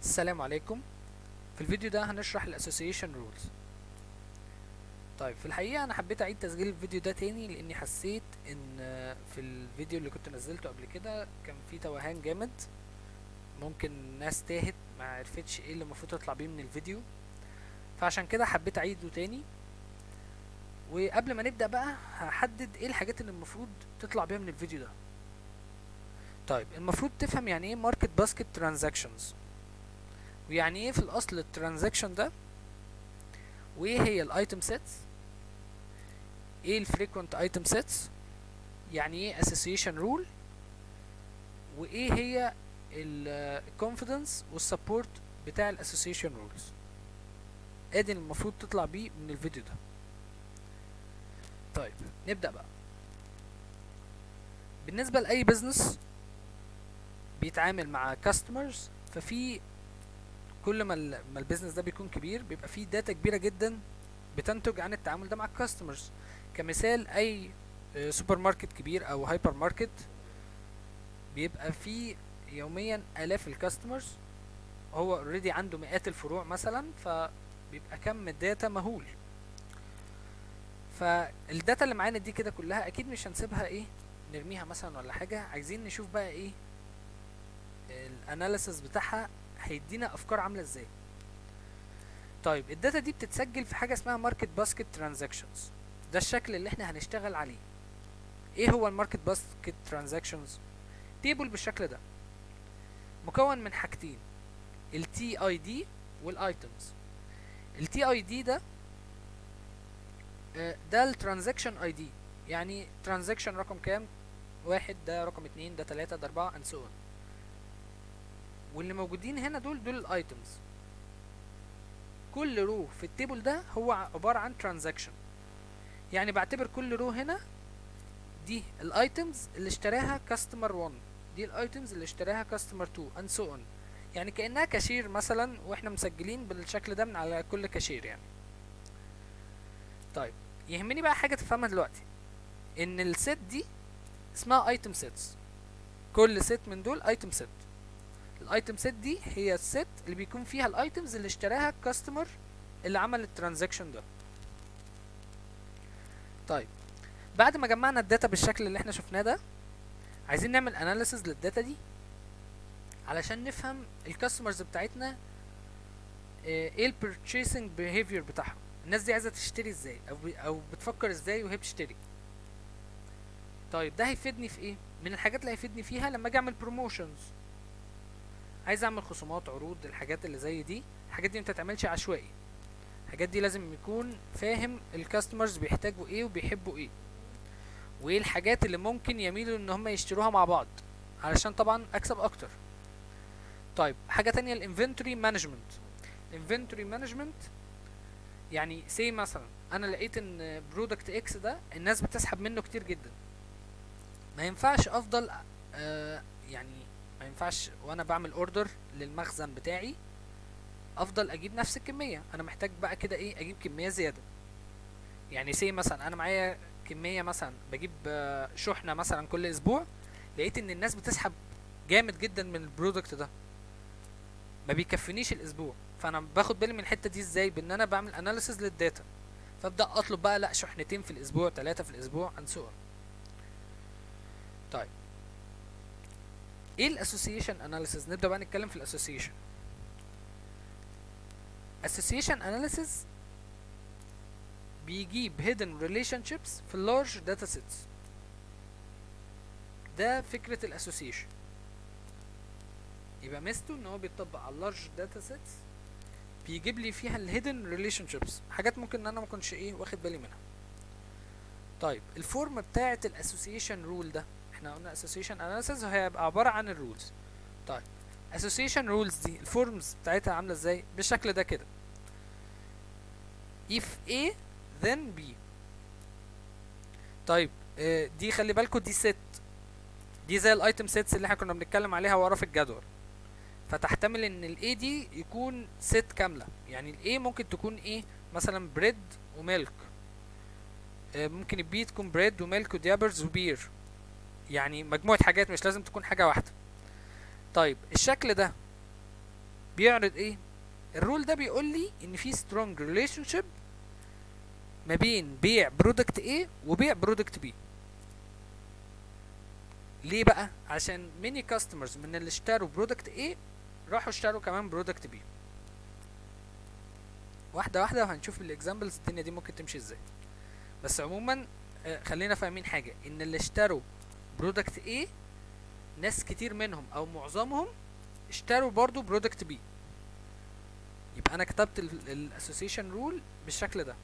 السلام عليكم في الفيديو ده هنشرح الاسوسيشن رولز طيب في الحقيقة انا حبيت اعيد تسجيل الفيديو ده تاني لاني حسيت ان في الفيديو اللي كنت نزلته قبل كده كان فيه توهان جامد ممكن ناس تاهت ما عرفتش ايه اللي المفروض تطلع بيه من الفيديو فعشان كده حبيت اعيده تاني وقبل ما نبدأ بقى هحدد ايه الحاجات اللي المفروض تطلع بيها من الفيديو ده طيب المفروض تفهم يعني ايه ماركت باسكت ترانزاكشنز ويعني ايه في الاصل الترانزاكشن ده وايه هي الايتم سيتس ايه الفريكوينت ايتم سيتس يعني ايه اسوسيشن رول وايه هي الكونفيدنس والسبورت بتاع الاسوسيشن رولز ادي المفروض تطلع بيه من الفيديو ده طيب نبدا بقى بالنسبه لاي بزنس بيتعامل مع كاستمرز ففي كل ما ما البيزنس ده بيكون كبير بيبقى فيه داتا كبيره جدا بتنتج عن التعامل ده مع الكاستمرز كمثال اي سوبر ماركت كبير او هايبر ماركت بيبقى فيه يوميا الاف الكاستمرز هو اوريدي عنده مئات الفروع مثلا فبيبقى كم الداتا مهول فالداتا اللي معانا دي كده كلها اكيد مش هنسيبها ايه نرميها مثلا ولا حاجه عايزين نشوف بقى ايه الاناليسيس بتاعها هيدينا افكار عامله ازاي طيب الداتا دي بتتسجل في حاجه اسمها ماركت باسكت ترانزاكشنز ده الشكل اللي احنا هنشتغل عليه ايه هو الماركت باسكت ترانزاكشنز تيبل بالشكل ده مكون من حاجتين التي اي دي والايتمز التي اي دي ده ده الترانزاكشن اي دي يعني ترانزاكشن رقم كام واحد ده رقم اتنين ده تلاتة ده اربعة and so on واللي موجودين هنا دول دول الايتمز كل رو في التيبل ده هو عبارة عن ترانزاكشن يعني بعتبر كل رو هنا دي الايتمز اللي اشتراها كاستمر 1 دي الايتمز اللي اشتراها كاستمر 2 and so on يعني كأنها كاشير مثلا واحنا مسجلين بالشكل ده من على كل كاشير يعني طيب يهمني بقى حاجة تفهمها دلوقتي ان الست دي اسمها ايتم سيتس كل ست من دول ايتم سيت الايتم سيت دي هي الست اللي بيكون فيها الايتمز اللي اشتراها الكاستمر اللي عمل الترانزاكشن ده طيب بعد ما جمعنا الداتا بالشكل اللي احنا شفناه ده عايزين نعمل اناليسز للداتا دي علشان نفهم الكاستمرز بتاعتنا ايه البرتشيسنج بيهيفير بتاعهم الناس دي عايزه تشتري ازاي او او بتفكر ازاي وهي بتشتري طيب ده هيفيدني في ايه من الحاجات اللي هيفيدني فيها لما اجي اعمل بروموشنز عايز اعمل خصومات عروض الحاجات اللي زي دي الحاجات دي ما تتعملش عشوائي الحاجات دي لازم يكون فاهم الكاستمرز بيحتاجوا ايه وبيحبوا ايه وايه الحاجات اللي ممكن يميلوا ان هم يشتروها مع بعض علشان طبعا اكسب اكتر طيب حاجه تانية الانفنتوري مانجمنت الانفنتوري مانجمنت يعني سي مثلا انا لقيت ان برودكت اكس ده الناس بتسحب منه كتير جدا ما ينفعش افضل آه يعني ما ينفعش وانا بعمل اوردر للمخزن بتاعي افضل اجيب نفس الكميه انا محتاج بقى كده ايه اجيب كميه زياده يعني سي مثلا انا معايا كميه مثلا بجيب آه شحنه مثلا كل اسبوع لقيت ان الناس بتسحب جامد جدا من البرودكت ده ما بيكفينيش الاسبوع فانا باخد بالي من الحته دي ازاي بان انا بعمل اناليسز للداتا فابدا اطلب بقى لا شحنتين في الاسبوع ثلاثه في الاسبوع and so on طيب ايه الاسوسيشن اناليسز نبدا بقى نتكلم في الاسوسيشن اسوسيشن اناليسز بيجيب hidden relationships في اللارج داتا سيتس ده فكره الاسوسيشن يبقى ميزته ان هو بيطبق على اللارج داتا سيتس بيجيب لي فيها الهيدن ريليشن شيبس حاجات ممكن ان انا ما كنتش ايه واخد بالي منها طيب الفورم بتاعه الاسوسيشن رول ده احنا قلنا اسوسيشن اناليسيس هيبقى عباره عن الرولز طيب اسوسيشن رولز دي الفورمز بتاعتها عامله ازاي بالشكل ده كده if A then B طيب اه دي خلي بالكم دي ست دي زي الايتم سيتس اللي احنا كنا بنتكلم عليها ورا في الجدول فتحتمل ان الاي دي يكون ست كامله يعني الاي ممكن تكون ايه مثلا بريد وميلك آه ممكن البي تكون بريد وميلك وديابرز وبير يعني مجموعه حاجات مش لازم تكون حاجه واحده طيب الشكل ده بيعرض ايه الرول ده بيقول لي ان في سترونج ريليشن شيب ما بين بيع برودكت A وبيع برودكت B ليه بقى عشان ميني كاستمرز من اللي اشتروا برودكت A راحوا اشتروا كمان برودكت B واحده واحده وهنشوف الاكزامبلز الدنيا دي ممكن تمشي ازاي بس عموما آه، خلينا فاهمين حاجه ان اللي اشتروا برودكت A ناس كتير منهم او معظمهم اشتروا برضو برودكت B يبقى انا كتبت الاسوسيشن رول بالشكل ده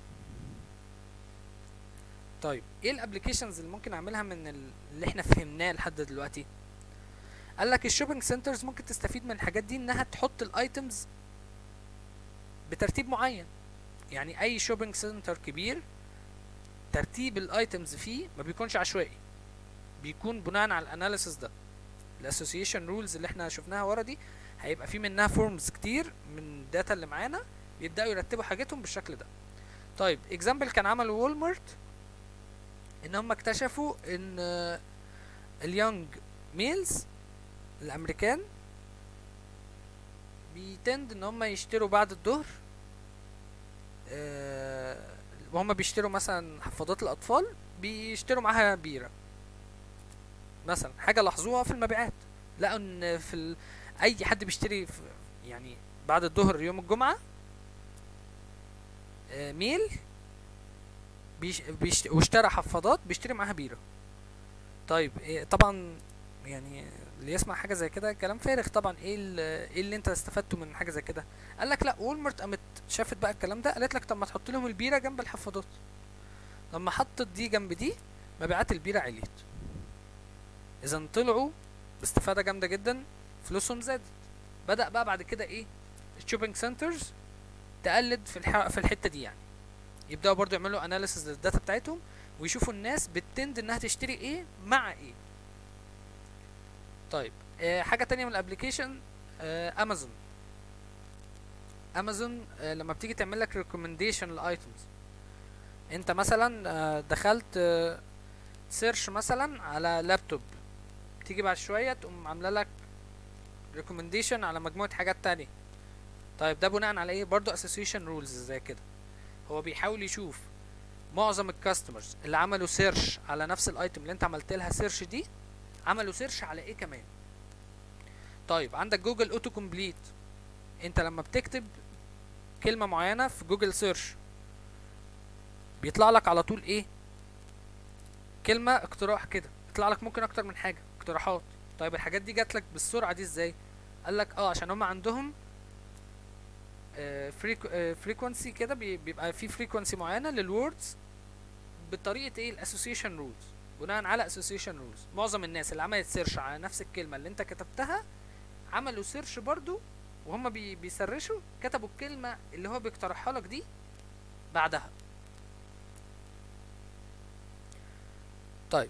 طيب ايه الابلكيشنز اللي ممكن اعملها من ال- اللي احنا فهمناه لحد دلوقتي قال لك الشوبينج سنترز ممكن تستفيد من الحاجات دي انها تحط الايتمز بترتيب معين يعني اي شوبينج سنتر كبير ترتيب الايتمز فيه ما بيكونش عشوائي بيكون بناء على الاناليسيس ده الاسوسيشن رولز اللي احنا شفناها ورا دي هيبقى في منها فورمز كتير من الداتا اللي معانا يبداوا يرتبوا حاجتهم بالشكل ده طيب اكزامبل كان عمله وولمارت ان هم اكتشفوا ان آه، اليونج ميلز الامريكان بيتند ان هم يشتروا بعد الظهر آه، وهم بيشتروا مثلا حفاضات الاطفال بيشتروا معاها بيره مثلا حاجه لاحظوها في المبيعات لقوا ان في ال... اي حد بيشتري في يعني بعد الظهر يوم الجمعه آه، ميل بيش... بيش... واشترى حفاضات بيشتري معاها بيره طيب إيه طبعا يعني اللي يسمع حاجه زي كده كلام فارغ طبعا ايه ال- ايه اللي انت استفدته من حاجه زي كده قال لك لا وولمارت قامت شافت بقى الكلام ده قالت لك طب ما تحط لهم البيره جنب الحفاضات لما حطت دي جنب دي مبيعات البيره عليت اذا طلعوا باستفاده جامده جدا فلوسهم زادت بدا بقى بعد كده ايه الشوبينج سنترز تقلد في الح... في الحته دي يعني يبداوا برضو يعملوا اناليسيس للداتا بتاعتهم ويشوفوا الناس بتند انها تشتري ايه مع ايه طيب آه حاجه تانية من الابليكيشن آه امازون امازون آه لما بتيجي تعمل لك ريكومنديشن لايتمز انت مثلا آه دخلت آه سيرش مثلا على لابتوب تيجي بعد شويه تقوم عامله لك ريكومنديشن على مجموعه حاجات تانية طيب ده بناء على ايه برضو اسوسيشن رولز زي كده هو بيحاول يشوف معظم الكاستمرز اللي عملوا سيرش على نفس الايتم اللي انت عملت لها سيرش دي عملوا سيرش على ايه كمان طيب عندك جوجل اوتو كومبليت انت لما بتكتب كلمه معينه في جوجل سيرش بيطلع لك على طول ايه كلمه اقتراح كده يطلع لك ممكن اكتر من حاجه اقتراحات طيب الحاجات دي جات لك بالسرعه دي ازاي قال لك اه عشان هم عندهم فريكونسي كده بي- بيبقى في فريكونسي معينه للوردز بطريقه ايه الاسوسيشن رولز بناء على اسوسيشن رولز معظم الناس اللي عملت سيرش على نفس الكلمه اللي انت كتبتها عملوا سيرش برضو وهم بي بيسرشوا كتبوا الكلمه اللي هو بيقترحها لك دي بعدها طيب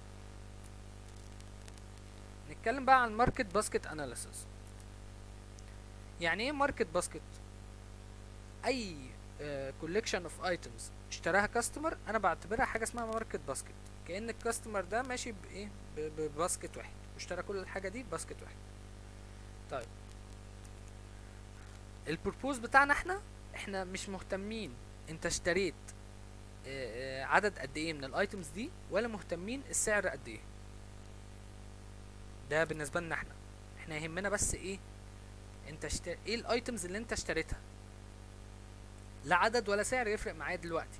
نتكلم بقى عن ماركت باسكت اناليسيس يعني ايه ماركت باسكت اي كوليكشن اوف ايتمز اشتراها كاستمر انا بعتبرها حاجه اسمها ماركت باسكت كان الكاستمر ده ماشي بايه ب- بباسكت واحد واشترى كل الحاجه دي باسكت واحد طيب البروبوز بتاعنا احنا احنا مش مهتمين انت اشتريت آه، آه، عدد قد ايه من الايتمز دي ولا مهتمين السعر قد ايه ده بالنسبه لنا احنا احنا يهمنا بس ايه انت اشتري ايه الايتمز اللي انت اشتريتها لا عدد ولا سعر يفرق معايا دلوقتي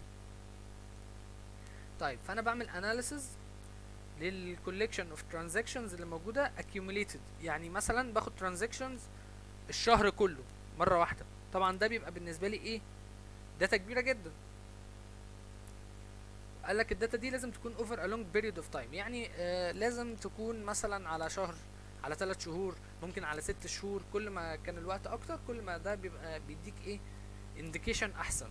طيب فانا بعمل اناليسز للكوليكشن اوف ترانزاكشنز اللي موجوده accumulated يعني مثلا باخد ترانزاكشنز الشهر كله مره واحده طبعا ده بيبقى بالنسبه لي ايه داتا كبيره جدا قال لك الداتا دي لازم تكون اوفر ا لونج بيريود اوف تايم يعني آه لازم تكون مثلا على شهر على ثلاث شهور ممكن على ست شهور كل ما كان الوقت اكتر كل ما ده بيبقى بيديك ايه انديكيشن احسن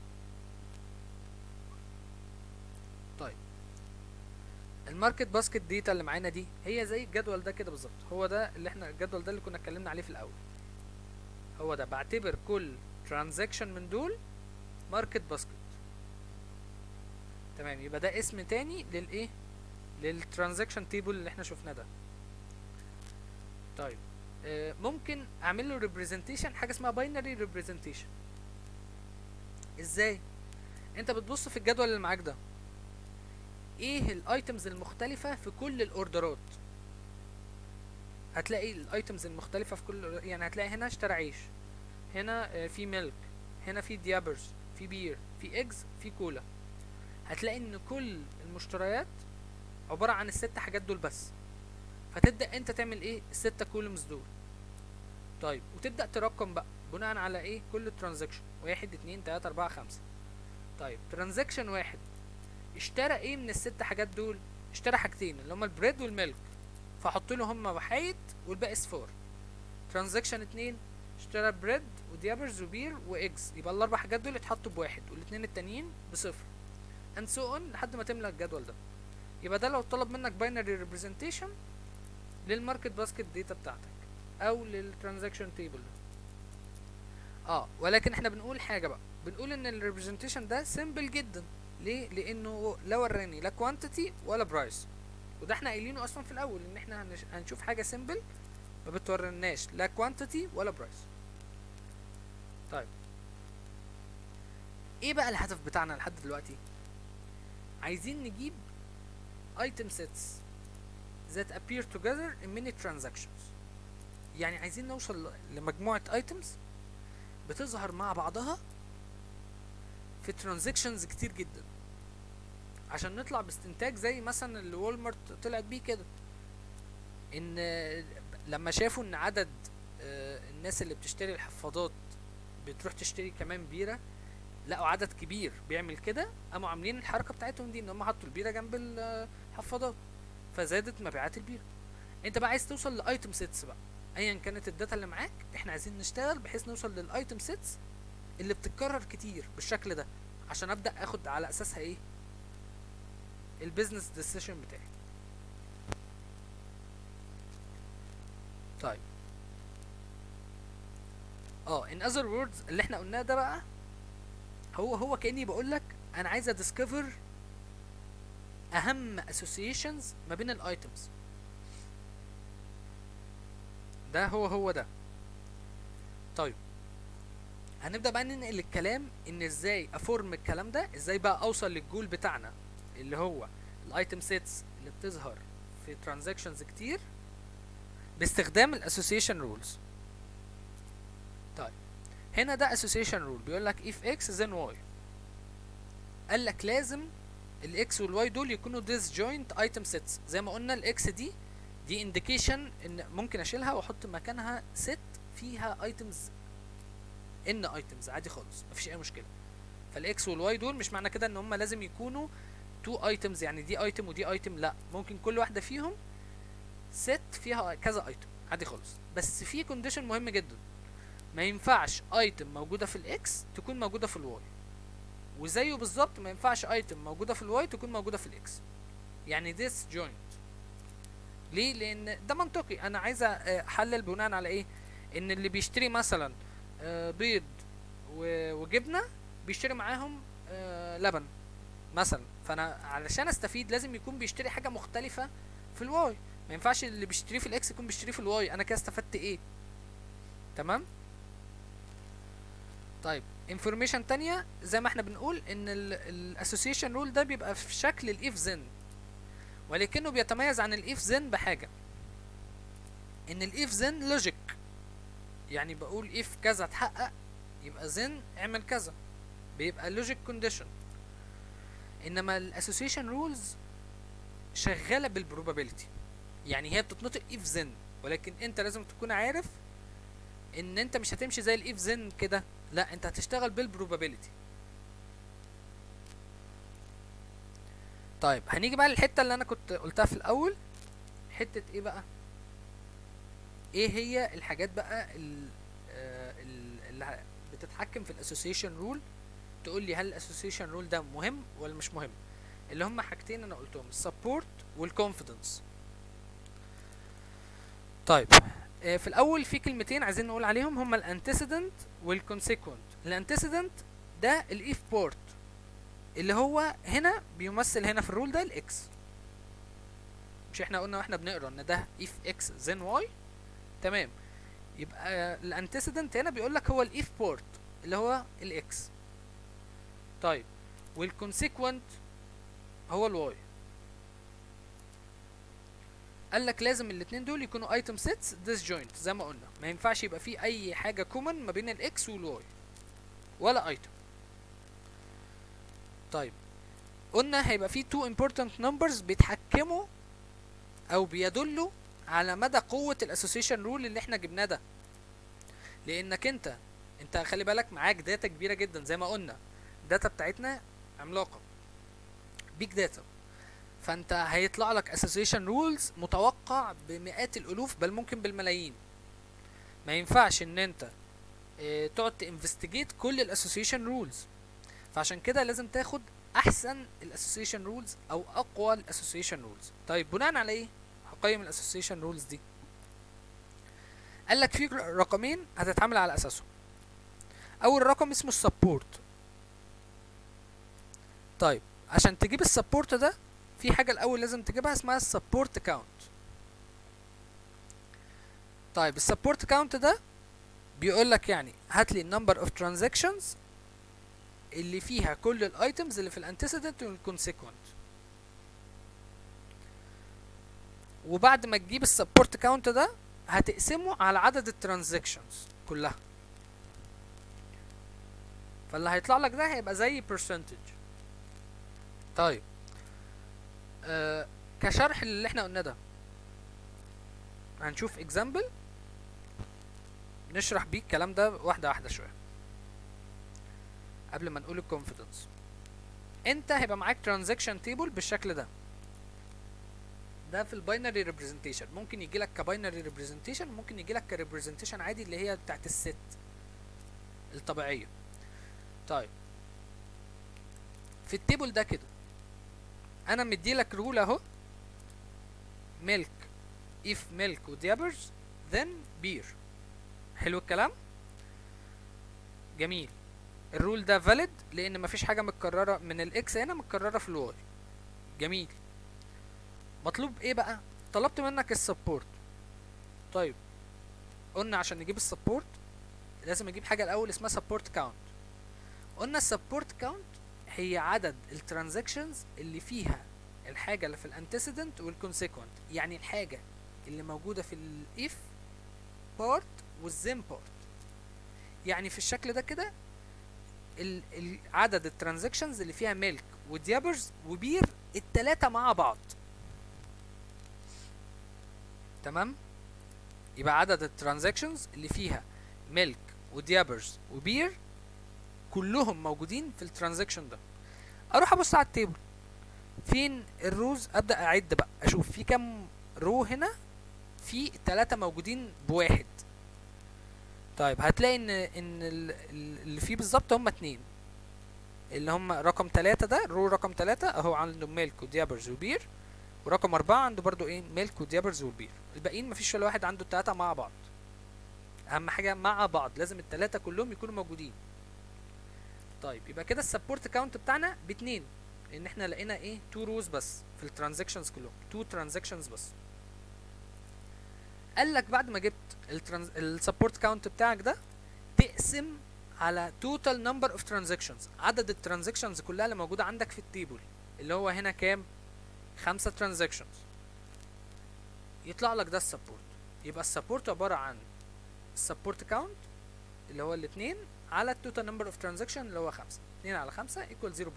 طيب الماركت باسكت ديتا اللي معانا دي هي زي الجدول ده كده بالظبط هو ده اللي احنا الجدول ده اللي كنا اتكلمنا عليه في الاول هو ده بعتبر كل ترانزاكشن من دول ماركت باسكت تمام يبقى ده اسم تاني للايه للترانزاكشن تيبل اللي احنا شفناه ده طيب آه، ممكن اعمل له ريبريزنتيشن حاجه اسمها باينري ريبريزنتيشن ازاي انت بتبص في الجدول اللي معاك ده ايه الايتمز المختلفه في كل الاوردرات هتلاقي الايتمز المختلفه في كل يعني هتلاقي هنا اشترى عيش هنا آه، في ميلك هنا في ديابرز في بير في ايجز في كولا هتلاقي ان كل المشتريات عباره عن الست حاجات دول بس فتبدا انت تعمل ايه الستة كولومز دول طيب وتبدا ترقم بقى بناء على ايه كل ترانزاكشن واحد اتنين تلاته اربعه خمسه طيب ترانزاكشن واحد اشترى ايه من الست حاجات دول اشترى حاجتين اللي هما البريد والميلك فاحط له هما وحايد والباقي صفار ترانزاكشن اتنين اشترى بريد وديابرز وبير وايجز يبقى الاربع حاجات دول اتحطوا بواحد والاتنين التانيين بصفر and so on لحد ما تملى الجدول ده يبقى ده لو طلب منك باينري ريبريزنتيشن للماركت باسكت داتا بتاعتك او للترانزاكشن تيبل اه ولكن احنا بنقول حاجه بقى بنقول ان الريبريزنتيشن ده سيمبل جدا ليه لانه لا وراني لا كوانتيتي ولا برايس وده احنا قايلينه اصلا في الاول ان احنا هنش- هنشوف حاجه سيمبل ما بتوريناش لا كوانتيتي ولا برايس طيب ايه بقى الهدف بتاعنا لحد دلوقتي عايزين نجيب item sets that appear together in many transactions يعني عايزين نوصل ل- لمجموعة items بتظهر مع بعضها في transactions كتير جدا عشان نطلع باستنتاج زي مثلا اللي وولمارت طلعت بيه كده ان آه، لما شافوا ان عدد آه، الناس اللي بتشتري الحفاضات بتروح تشتري كمان بيرة لقوا عدد كبير بيعمل كده قاموا عاملين الحركه بتاعتهم دي ان هم حطوا البيره جنب الحفاضات فزادت مبيعات البيره انت بقى عايز توصل لايتم سيتس بقى ايا كانت الداتا اللي معاك احنا عايزين نشتغل بحيث نوصل للايتم سيتس اللي بتتكرر كتير بالشكل ده عشان ابدا اخد على اساسها ايه البيزنس ديسيشن بتاعي طيب اه in other words اللي احنا قلناه ده بقى هو هو كاني بقول لك انا عايز اديسكفر اهم associations ما بين الايتمز ده هو هو ده طيب هنبدا بقى ننقل الكلام ان ازاي افورم الكلام ده ازاي بقى اوصل للجول بتاعنا اللي هو الايتم سيتس اللي بتظهر في ترانزاكشنز كتير باستخدام الاسوسيشن رولز طيب هنا ده association rule بيقول لك if x then y قال لك لازم الاكس والواي دول يكونوا disjoint item sets زي ما قلنا الاكس دي دي indication ان ممكن اشيلها واحط مكانها set فيها items ان items عادي خالص مفيش اي مشكله فالاكس والواي دول مش معنى كده ان هم لازم يكونوا تو items يعني دي ايتم ودي ايتم لا ممكن كل واحده فيهم set فيها كذا ايتم عادي خالص بس في كونديشن مهم جدا ما ينفعش ايتم موجوده في الاكس تكون موجوده في الواي وزيه بالظبط ما ينفعش ايتم موجوده في الواي تكون موجوده في الاكس يعني this joint ليه لان ده منطقي انا عايز احلل بناء على ايه ان اللي بيشتري مثلا آه، بيض و- وجبنه بيشتري معاهم آه، لبن مثلا فانا علشان استفيد لازم يكون بيشتري حاجه مختلفه في الواي ما ينفعش اللي بيشتريه في الاكس يكون بيشتريه في الواي انا كده استفدت ايه تمام طيب انفورميشن تانية زي ما احنا بنقول ان الاسوسيشن رول ده بيبقى في شكل الاف زن ولكنه بيتميز عن الاف زن بحاجة ان الاف زن لوجيك يعني بقول اف كذا اتحقق يبقى زن اعمل كذا بيبقى لوجيك كونديشن انما الاسوسيشن رولز شغاله بالبروبابيلتي يعني هي بتتنطق اف زن ولكن انت لازم تكون عارف ان انت مش هتمشي زي الاف زن كده لا انت هتشتغل بالبروبابيلتي طيب هنيجي بقى للحته اللي انا كنت قلتها في الاول حته ايه بقى ايه هي الحاجات بقى ال- آه، ال- اللي بتتحكم في الاسوسيشن رول تقول لي هل الاسوسيشن رول ده مهم ولا مش مهم اللي هم حاجتين انا قلتهم السبورت والكونفيدنس طيب آه، في الاول في كلمتين عايزين نقول عليهم هما الانتسيدنت والكونسيكوينت الانتسيدنت ده الاف بورت اللي هو هنا بيمثل هنا في الرول ده الاكس مش احنا قلنا واحنا بنقرا ان ده اف اكس زين واي تمام يبقى الانتسيدنت هنا بيقول لك هو الاف بورت اللي هو الاكس طيب والكونسيكوينت هو الواي قال لك لازم الاثنين دول يكونوا ايتم سيتس disjoint زي ما قلنا ما ينفعش يبقى في اي حاجه كومن ما بين الاكس والواي ولا ايتم طيب قلنا هيبقى في two important numbers بيتحكموا او بيدلوا على مدى قوة الاسوسيشن رول اللي احنا جبناه ده لانك انت انت خلي بالك معاك داتا كبيرة جدا زي ما قلنا الداتا بتاعتنا عملاقة بيج داتا فانت هيطلع لك اسوسيشن رولز متوقع بمئات الالوف بل ممكن بالملايين ما ينفعش ان انت اه تقعد تنفستيجيت كل الاسوسيشن رولز فعشان كده لازم تاخد احسن الاسوسيشن رولز او اقوى الاسوسيشن رولز طيب بناء على ايه هقيم الاسوسيشن رولز دي قال لك في رقمين هتتعامل على اساسهم اول رقم اسمه السبورت طيب عشان تجيب السبورت ده في حاجه الاول لازم تجيبها اسمها السبورت كاونت طيب السبورت كاونت ده بيقول لك يعني هات لي النمبر اوف ترانزاكشنز اللي فيها كل الايتمز اللي في الانتسيدنت والكونسيكوينت وبعد ما تجيب السبورت كاونت ده هتقسمه على عدد الترانزاكشنز كلها فاللي هيطلع لك ده هيبقى زي percentage طيب آه كشرح اللي احنا قلناه ده هنشوف اكزامبل نشرح بيه الكلام ده واحده واحده شويه قبل ما نقول الكونفيدنس انت هيبقى معاك ترانزاكشن تيبل بالشكل ده ده في الباينري ريبريزنتيشن ممكن يجي لك كباينري ريبريزنتيشن ممكن يجي لك كريبريزنتيشن عادي اللي هي بتاعت الست الطبيعيه طيب في التيبل ده كده انا مدي لك رول اهو ميلك if ميلك وديابرز then بير حلو الكلام جميل الرول ده valid لان مفيش حاجه متكرره من الاكس هنا متكرره في الواي جميل مطلوب ايه بقى طلبت منك السبورت طيب قلنا عشان نجيب السبورت لازم اجيب حاجه الاول اسمها سبورت كاونت قلنا السبورت كاونت هي عدد الترانزاكشنز اللي فيها الحاجه اللي في الانتسيدنت والكونسيكوينت يعني الحاجه اللي موجوده في الاف بارت والزين بارت يعني في الشكل ده كده ال- ال- عدد الترانزاكشنز اللي فيها ميلك وديابرز وبير التلاتة مع بعض تمام يبقى عدد الترانزاكشنز اللي فيها ميلك وديابرز وبير كلهم موجودين في الترانزاكشن ده اروح ابص على التيبل فين الروز ابدا اعد بقى اشوف في كام رو هنا في التلاتة موجودين بواحد طيب هتلاقي ان ان ال- ال- اللي فيه بالظبط هما اتنين اللي هما رقم تلاتة ده الرو رقم تلاتة اهو عنده ميلك وديابرز وبير ورقم أربعة عنده برضو ايه ميلك وديابرز والبير الباقيين مفيش ولا واحد عنده التلاتة مع بعض أهم حاجة مع بعض لازم التلاتة كلهم يكونوا موجودين طيب يبقى كده السبورت كاونت بتاعنا باتنين لأن احنا لقينا ايه تو روز بس في الترانزاكشنز كلهم تو ترانزاكشنز بس قال لك بعد ما جبت السبورت كاونت بتاعك ده تقسم على توتال نمبر اوف ترانزاكشنز عدد الترانزاكشنز كلها اللي موجوده عندك في التيبل اللي هو هنا كام خمسة ترانزاكشنز يطلع لك ده السبورت يبقى السبورت عباره عن السبورت كاونت اللي هو الاثنين على التوتال نمبر اوف ترانزاكشن اللي هو خمسة اتنين على خمسة ايكوال 0.4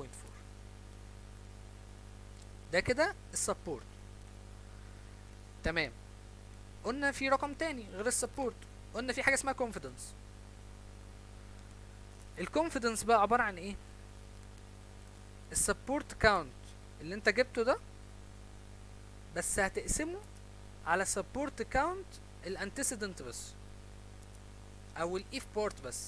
ده كده السبورت تمام قلنا في رقم تاني غير السبورت قلنا في حاجه اسمها كونفيدنس الكونفيدنس بقى عباره عن ايه السبورت كاونت اللي انت جبته ده بس هتقسمه على سبورت كاونت الانتسيدنت بس او الاف بورت بس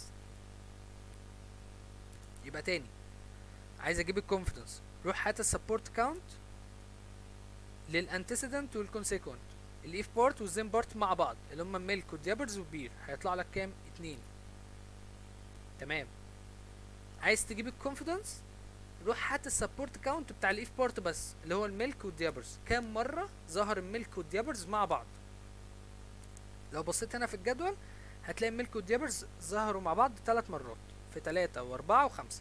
يبقى تاني عايز اجيب الكونفيدنس روح هات السبورت كاونت للانتسيدنت والكونسيكوينت الاف بورت والزين بورت مع بعض اللي هم ميلك وديابرز وبير هيطلع لك كام اتنين تمام عايز تجيب الكونفيدنس روح هات السبورت كاونت بتاع الاف بورت بس اللي هو الميلك والديابرز كام مره ظهر الميلك والديابرز مع بعض لو بصيت هنا في الجدول هتلاقي ميلك وديابرز ظهروا مع بعض ثلاث مرات في ثلاثة وأربعة وخمسة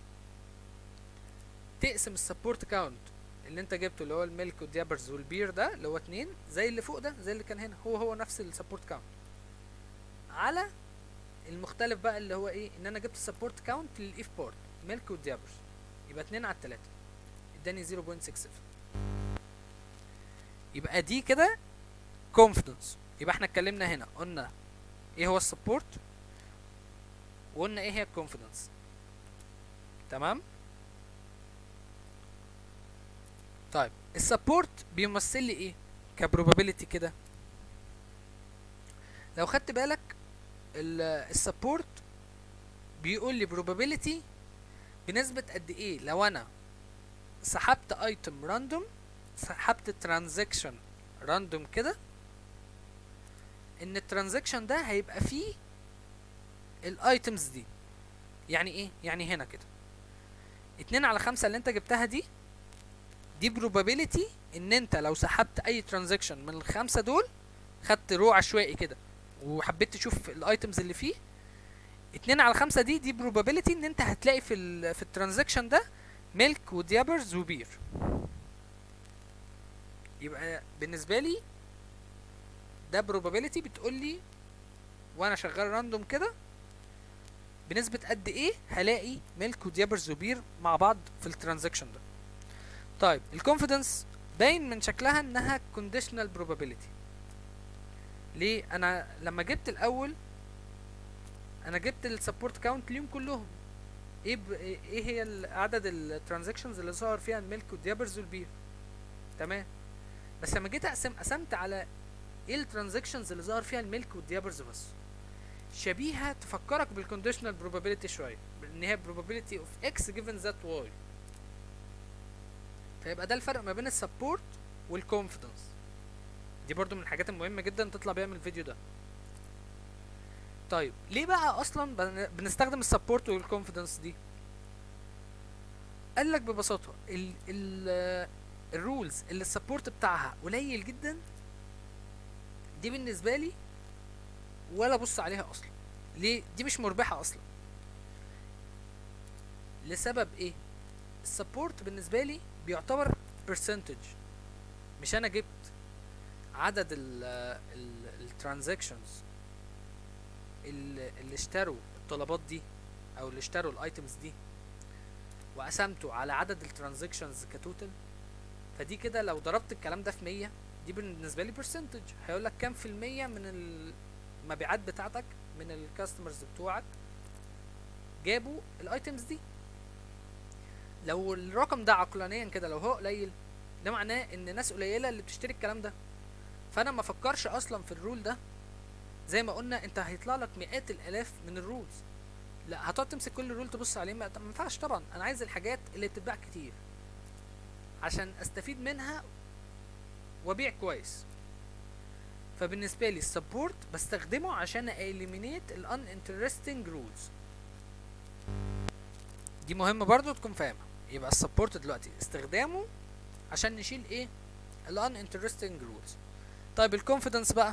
تقسم السبورت كاونت اللي انت جبته اللي هو الميلك والديابرز والبير ده اللي هو اتنين زي اللي فوق ده زي اللي كان هنا هو هو نفس السبورت كاونت على المختلف بقى اللي هو ايه ان انا جبت السبورت كاونت للايف بورت ميلك والديابرز يبقى اتنين على التلاتة اداني 0.67 يبقى دي كده confidence يبقى احنا اتكلمنا هنا قلنا ايه هو السبورت وقلنا ايه هي الكونفيدنس تمام طيب السبورت بيمثل لي ايه كبروبابيلتي كده لو خدت بالك السبورت بيقول لي probability بنسبة قد ايه لو انا سحبت ايتم راندوم سحبت ترانزاكشن راندوم كده ان الترانزاكشن ده هيبقى فيه الايتمز دي يعني ايه يعني هنا كده اتنين على خمسة اللي انت جبتها دي دي probability ان انت لو سحبت اي ترانزاكشن من الخمسة دول خدت رو عشوائي كده وحبيت تشوف الايتمز اللي فيه اتنين على خمسة دي دي probability ان انت هتلاقي في ال في الترانزاكشن ده ميلك وديابرز وبير يبقى بالنسبة لي ده probability بتقول لي وانا شغال راندوم كده بنسبة قد ايه هلاقي ميلك وديابرز وبير مع بعض في الترانزاكشن ده طيب الكونفيدنس باين من شكلها انها conditional probability ليه انا لما جبت الاول انا جبت السبورت كاونت ليهم كلهم ايه ب... ايه هي ال- عدد الترانزاكشنز اللي ظهر فيها الميلك والديابرز والبير تمام بس لما جيت اقسم قسمت على ايه الترانزاكشنز اللي ظهر فيها الميلك والديابرز بس شبيهه تفكرك بالكونديشنال probability شويه ان هي probability of x given that y فيبقى ده الفرق ما بين السبورت والكونفيدنس دي برضو من الحاجات المهمه جدا تطلع بيها من الفيديو ده طيب ليه بقى اصلا بن- بنستخدم السبورت والكونفيدنس دي قال لك ببساطه ال ال الرولز اللي السبورت بتاعها قليل جدا دي بالنسبه لي ولا ابص عليها اصلا ليه دي مش مربحه اصلا لسبب ايه السبورت بالنسبه لي بيعتبر percentage مش انا جبت عدد الترانزاكشنز اللي اشتروا الطلبات دي او اللي اشتروا الايتمز دي وقسمته على عدد الترانزاكشنز كتوتال فدي كده لو ضربت الكلام ده في 100 دي بالنسبه لي برسنتج هيقول لك كام في المية من المبيعات بتاعتك من الكاستمرز بتوعك جابوا الايتمز دي لو الرقم ده عقلانيا كده لو هو قليل ده معناه ان ناس قليله اللي بتشتري الكلام ده فانا ما افكرش اصلا في الرول ده زي ما قلنا انت هيطلع لك مئات الالاف من الرولز لا هتقعد تمسك كل رول تبص عليه ما ما ينفعش طبعا انا عايز الحاجات اللي بتتباع كتير عشان استفيد منها وابيع كويس فبالنسبه لي السبورت بستخدمه عشان eliminate ال uninteresting rules دي مهمه برضو تكون فاهمها يبقى السبورت دلوقتي استخدامه عشان نشيل ايه ال uninteresting rules طيب الكونفيدنس بقى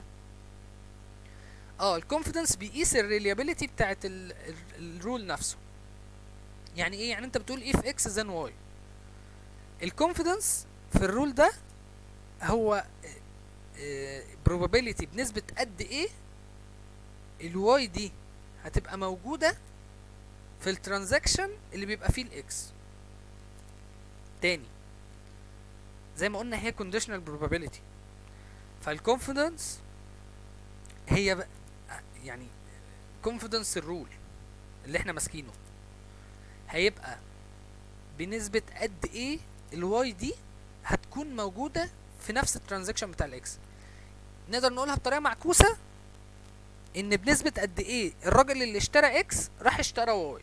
اه الكونفيدنس بيقيس الريليابيليتي بتاعت الرول نفسه يعني ايه يعني انت بتقول اف اكس زن واي الكونفيدنس في الرول ده هو probability بنسبة قد ايه الواي دي هتبقى موجودة في الترانزاكشن اللي بيبقى فيه الاكس تاني زي ما قلنا هي conditional probability فالكونفيدنس هي ب... يعني confidence الرول اللي احنا ماسكينه هيبقى بنسبة قد ايه الواي دي هتكون موجودة في نفس الترانزاكشن بتاع الاكس نقدر نقولها بطريقة معكوسة ان بنسبة قد ايه الراجل اللي اشترى اكس راح اشترى واي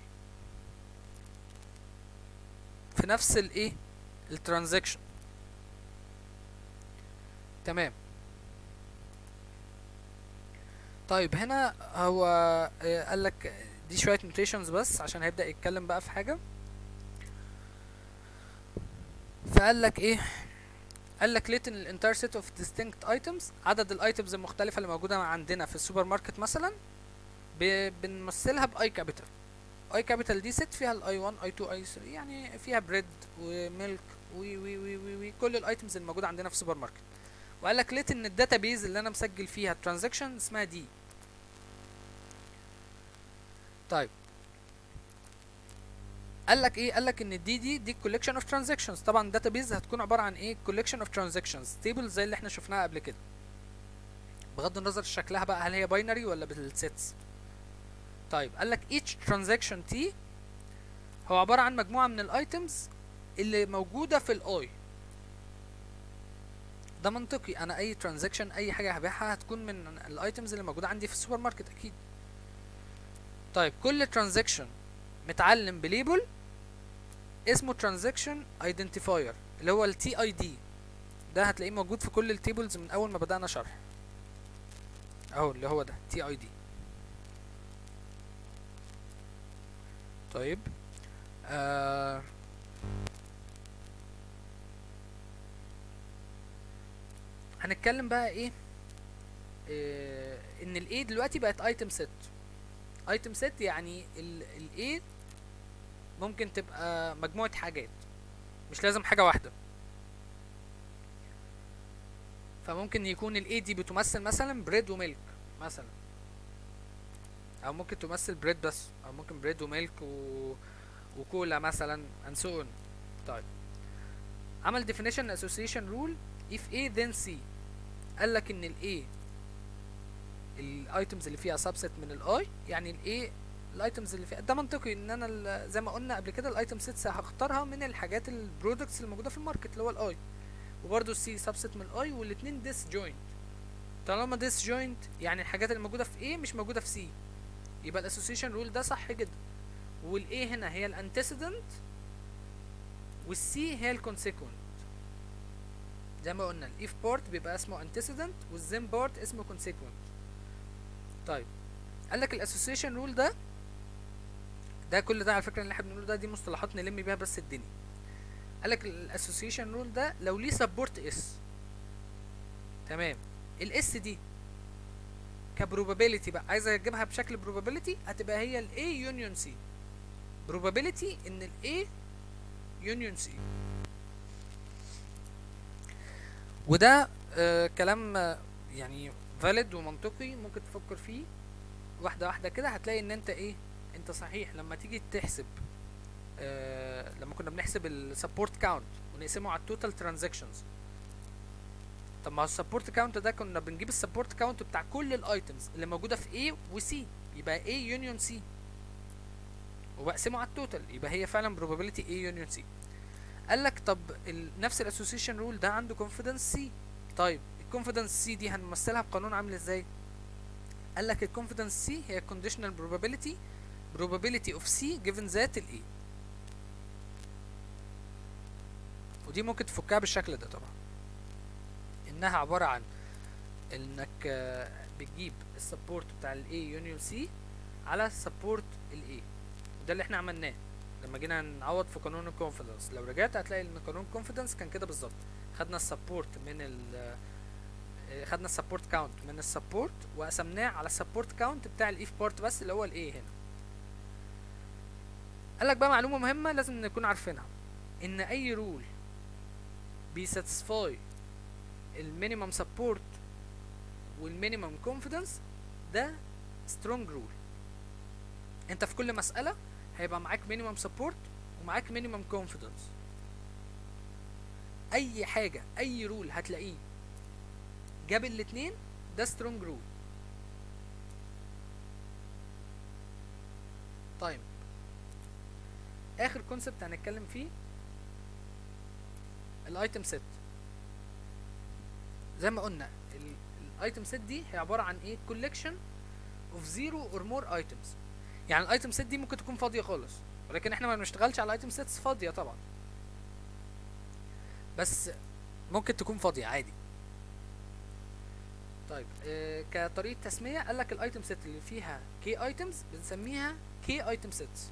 في نفس الايه الترانزاكشن تمام طيب هنا هو آه، قال لك دي شويه نوتيشنز بس عشان هيبدا يتكلم بقى في حاجه فقال لك ايه قال لك ليت الانتاير سيت اوف distinct items عدد الايتمز المختلفه اللي موجوده عندنا في السوبر ماركت مثلا ب- بنمثلها باي كابيتال اي كابيتال دي ست فيها الاي 1 اي 2 اي 3 يعني فيها بريد وميلك وي وي وي وي, وي كل الايتمز الموجوده عندنا في السوبر ماركت وقال لك لقيت ان الداتا بيز اللي انا مسجل فيها الترانزاكشن اسمها دي طيب قال لك ايه قال لك ان الدي دي دي كولكشن اوف ترانزاكشنز طبعا الداتا بيز هتكون عباره عن ايه كولكشن اوف ترانزاكشنز تيبل زي اللي احنا شفناها قبل كده بغض النظر شكلها بقى هل هي باينري ولا بالسيتس طيب قال لك each transaction T هو عبارة عن مجموعة من الايتمز اللي موجودة في الاي ده منطقي انا اي ترانزاكشن اي حاجة هبيعها هتكون من الايتمز اللي موجودة عندي في السوبر ماركت اكيد طيب كل ترانزاكشن متعلم بليبل اسمه ترانزاكشن ايدنتيفاير اللي هو التي اي دي ده هتلاقيه موجود في كل التيبلز من اول ما بدأنا شرح اهو اللي هو ده تي اي دي طيب آه هنتكلم بقى ايه آه ان الاي دلوقتي بقت ايتم سيت ايتم سيت يعني الاي ممكن تبقى مجموعة حاجات مش لازم حاجة واحدة فممكن يكون الاي دي بتمثل مثلا بريد وميلك مثلا او ممكن تمثل بريد بس او ممكن بريد وميلك و... وكولا مثلا and so on طيب عمل definition association rule if A then C قال لك ان ال A الايتمز اللي فيها subset من ال I يعني ال A الايتمز اللي فيها ده منطقي ان انا ال- زي ما قلنا قبل كده الايتم سيتس هختارها من الحاجات البرودكتس اللي موجوده في الماركت اللي هو الاي وبرده السي subset من الاي والاتنين disjoint طالما disjoint يعني الحاجات اللي موجوده في A مش موجوده في C يبقى الاسوسيشن رول ده صح جدا والاي هنا هي الانتسيدنت والسي هي الكونسيكوينت زي ما قلنا الاف بارت بيبقى اسمه انتسيدنت والزين بارت اسمه كونسيكوينت طيب قال لك الاسوسيشن رول ده ده كل ده على فكره اللي احنا بنقوله ده دي مصطلحات نلم بيها بس الدنيا قال لك الاسوسيشن رول ده لو ليه سبورت اس تمام الاس دي كبروبابيلتي بقى عايز اجيبها بشكل بروبابيلتي هتبقى هي ال A يونيون C probability ان ال A يونيون C وده آه كلام آه يعني valid ومنطقي ممكن تفكر فيه واحدة واحدة كده هتلاقي ان انت ايه انت صحيح لما تيجي تحسب آه لما كنا بنحسب السبورت كاونت ونقسمه على التوتال ترانزاكشنز طب ما هو السبورت كاونت ده كنا بنجيب السبورت كاونت بتاع كل الايتمز اللي موجوده في A و C يبقى A يونيون C وبقسمه على التوتال يبقى هي فعلا probability A يونيون C قال لك طب ال... نفس الاسوسيشن رول ده عنده confidence C طيب الكونفيدنس C دي هنمثلها بقانون عامل ازاي قال لك الكونفيدنس C هي conditional probability probability of C given that ال A ودي ممكن تفكها بالشكل ده طبعا انها عباره عن انك آه، بتجيب السبورت بتاع الاي يونيون سي على سبورت الاي وده اللي احنا عملناه لما جينا نعوض في قانون الكونفيدنس لو رجعت هتلاقي ان قانون الكونفيدنس كان كده بالظبط خدنا السبورت من ال آه، خدنا السبورت كاونت من السبورت وقسمناه على السبورت كاونت بتاع الايف بارت بس اللي هو الاي هنا قال لك بقى معلومه مهمه لازم نكون عارفينها ان اي رول بيساتسفاي المينيمم سبورت والمينيمم كونفيدنس ده سترونج رول انت في كل مساله هيبقى معاك مينيمم سبورت ومعاك مينيمم كونفيدنس اي حاجه اي رول هتلاقيه جاب الاتنين ده سترونج رول طيب اخر كونسبت هنتكلم فيه الايتم سيت زي ما قلنا الايتم سيت دي هي عباره عن ايه كولكشن اوف زيرو اور مور ايتمز يعني الايتم سيت دي ممكن تكون فاضيه خالص ولكن احنا ما بنشتغلش على الايتم سيتس فاضيه طبعا بس ممكن تكون فاضيه عادي طيب آه كطريقه تسميه قال لك الايتم سيت اللي فيها كي ايتمز بنسميها كي ايتم سيتس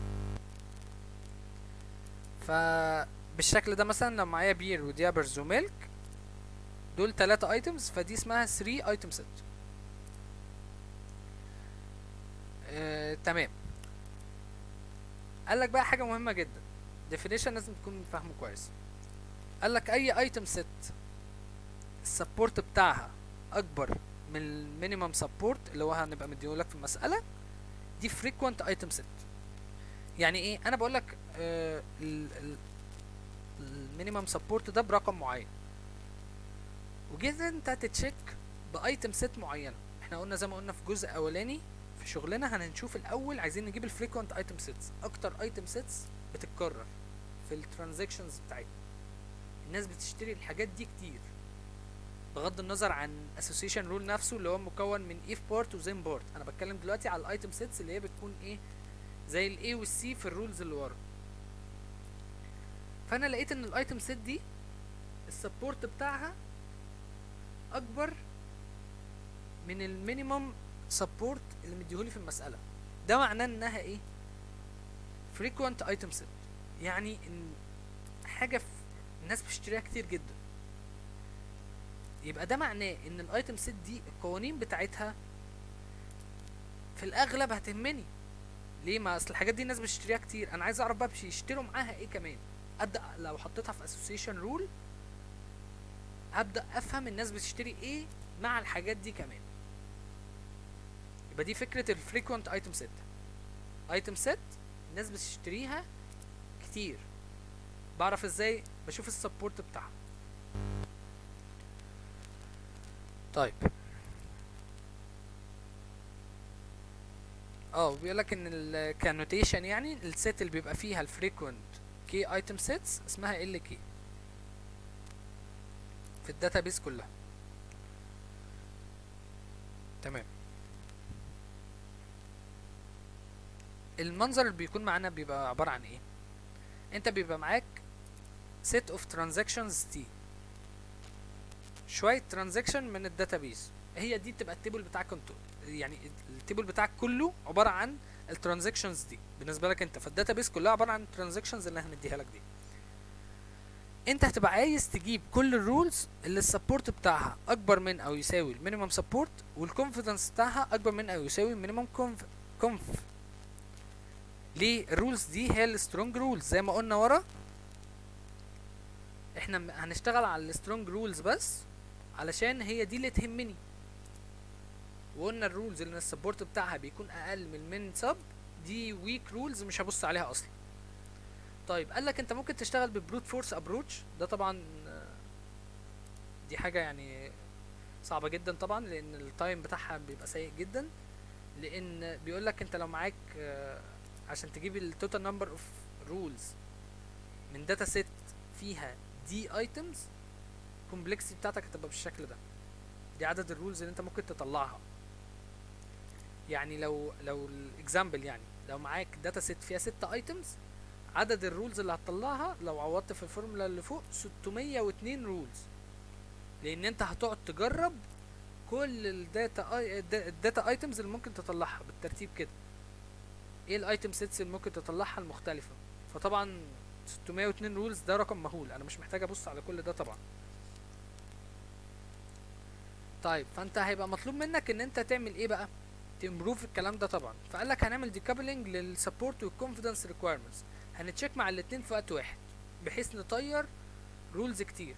فبالشكل ده مثلا لو معايا بير وديابرز وميلك دول تلاتة ايتمز فدي اسمها 3 ايتم سيت آه، تمام قال لك بقى حاجه مهمه جدا definition لازم تكون فاهمه كويس قال لك اي ايتم سيت السبورت بتاعها اكبر من المينيمم سبورت اللي هو هنبقى مديهولك في المساله دي frequent ايتم سيت يعني ايه انا بقول لك آه المينيمم سبورت ده برقم معين وجيت انت تتشيك بايتم سيت معينه احنا قلنا زي ما قلنا في جزء اولاني في شغلنا هنشوف الاول عايزين نجيب الفريكوينت ايتم سيتس اكتر ايتم سيتس بتتكرر في الترانزاكشنز بتاعتنا الناس بتشتري الحاجات دي كتير بغض النظر عن اسوسيشن رول نفسه اللي هو مكون من اف بارت وزين بارت انا بتكلم دلوقتي على الايتم سيتس اللي هي بتكون ايه زي الاي والسي في الرولز اللي ورا فانا لقيت ان الايتم سيت دي السبورت بتاعها اكبر من المينيمم سبورت اللي مديهولي في المساله ده معناه انها ايه frequent item set يعني ان حاجه في الناس بتشتريها كتير جدا يبقى ده معناه ان الايتم سيت دي القوانين بتاعتها في الاغلب هتهمني ليه ما اصل الحاجات دي الناس بتشتريها كتير انا عايز اعرف بقى بيشتروا معاها ايه كمان ابدا لو حطيتها في اسوسيشن رول ابدا افهم الناس بتشتري ايه مع الحاجات دي كمان يبقى دي فكره الفريكوينت ايتم سيت ايتم سيت الناس بتشتريها كتير بعرف ازاي بشوف السبورت بتاعها طيب اه بيقول لك ان الكانوتيشن يعني السيت اللي بيبقى فيها الفريكوينت كي ايتم سيتس اسمها ال كي في الداتابيس كلها تمام المنظر اللي بيكون معانا بيبقى عبارة عن ايه انت بيبقى معاك set of transactions t شوية transaction من الداتابيس هي دي بتبقى التيبل بتاعك انت يعني التيبل بتاعك كله عبارة عن الترانزاكشنز دي بالنسبة لك انت فالداتابيس كلها عبارة عن الترانزاكشنز اللي هنديها لك دي انت هتبقى عايز تجيب كل الرولز اللي السبورت بتاعها اكبر من او يساوي المينيمم سبورت والكونفيدنس بتاعها اكبر من او يساوي المينيمم كونف كونف ليه الرولز دي هي السترونج رولز زي ما قلنا ورا احنا م- هنشتغل على السترونج رولز بس علشان هي دي اللي تهمني وقلنا الرولز اللي السبورت بتاعها بيكون اقل من المين سب دي ويك رولز مش هبص عليها اصلا طيب قال لك انت ممكن تشتغل ببروت فورس ابروتش ده طبعا آه، دي حاجه يعني صعبه جدا طبعا لان التايم بتاعها بيبقى سيء جدا لان بيقول لك انت لو معاك آه، عشان تجيب التوتال نمبر اوف رولز من داتا سيت فيها دي ايتمز الكومبلكسيتي بتاعتك هتبقى بالشكل ده دي عدد الرولز اللي انت ممكن تطلعها يعني لو لو الاكزامبل يعني لو معاك داتا سيت فيها 6 ايتمز عدد الرولز اللي هتطلعها لو عوضت في الفورمولا اللي فوق 602 رولز لان انت هتقعد تجرب كل الداتا اي الداتا ايتمز اللي ممكن تطلعها بالترتيب كده ايه الايتم سيتس اللي ممكن تطلعها المختلفه فطبعا 602 رولز ده رقم مهول انا مش محتاج ابص على كل ده طبعا طيب فانت هيبقى مطلوب منك ان انت تعمل ايه بقى تمبروف الكلام ده طبعا فقال لك هنعمل ديكابلنج للسبورت والكونفيدنس ريكويرمنتس هنتشيك مع الاتنين في وقت واحد بحيث نطير رولز كتير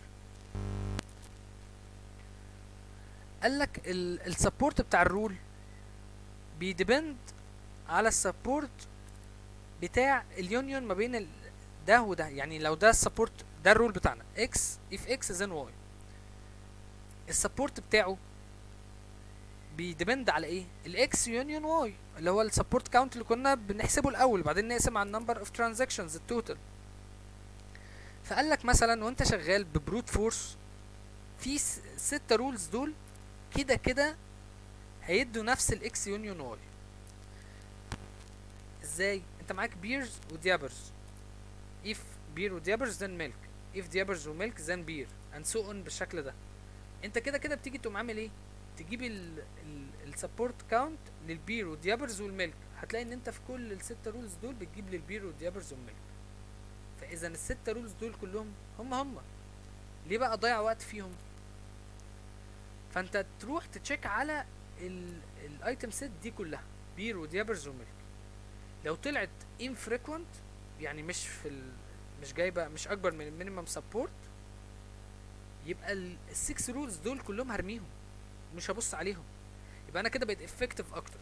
قال لك السبورت بتاع الرول بيديبند على السبورت بتاع اليونيون ما بين ال- ده وده يعني لو ده السبورت ده الرول بتاعنا اكس اف اكس زين واي السبورت بتاعه بيديبند على ايه الاكس يونيون واي اللي هو السبورت كاونت اللي كنا بنحسبه الاول بعدين نقسم على النمبر اوف ترانزاكشنز التوتال فقال لك مثلا وانت شغال ببروت فورس في س- ستة رولز دول كده كده هيدوا نفس الاكس يونيون واي ازاي انت معاك بيرز وديابرز if بير وديابرز then ميلك if ديابرز وميلك then بير and so on بالشكل ده انت كده كده بتيجي تقوم عامل ايه تجيب السبورت كاونت للبير والديابرز والميلك هتلاقي ان انت في كل الستة رولز دول بتجيب للبير والديابرز والميلك فاذا الستة رولز دول كلهم هم هم ليه بقى اضيع وقت فيهم فانت تروح تتشيك على الايتم سيت دي كلها بير وديابرز وميلك لو طلعت infrequent يعني مش في ال... مش جايبه مش اكبر من المينيمم سبورت يبقى السكس رولز دول كلهم هرميهم مش هبص عليهم يبقى انا كده بقيت افكتيف اكتر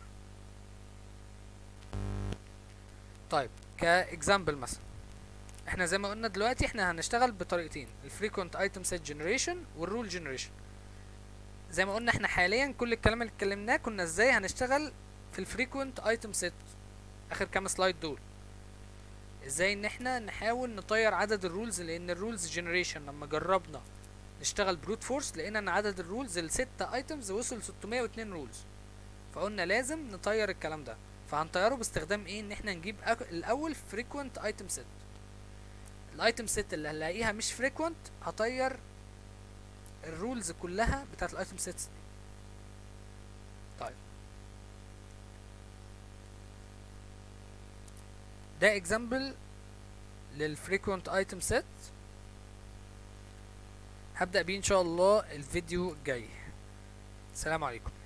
طيب كاكزامبل مثلا احنا زي ما قلنا دلوقتي احنا هنشتغل بطريقتين الفريكوينت ايتم سيت جنريشن والرول جنريشن زي ما قلنا احنا حاليا كل الكلام اللي اتكلمناه كنا ازاي هنشتغل في الفريكوينت ايتم سيت اخر كام سلايد دول ازاي ان احنا نحاول نطير عدد الرولز لان الرولز جنريشن لما جربنا نشتغل بروت فورس لقينا ان عدد الرولز الستة ايتمز وصل 602 رولز فقلنا لازم نطير الكلام ده فهنطيره باستخدام ايه ان احنا نجيب أك... الاول فريكوينت ايتم سيت الايتم سيت اللي هنلاقيها مش فريكوينت هطير الرولز كلها بتاعت الايتم سيتس دي طيب ده اكزامبل للفريكوينت ايتم سيت هبدأ بيه ان شاء الله الفيديو الجاي السلام عليكم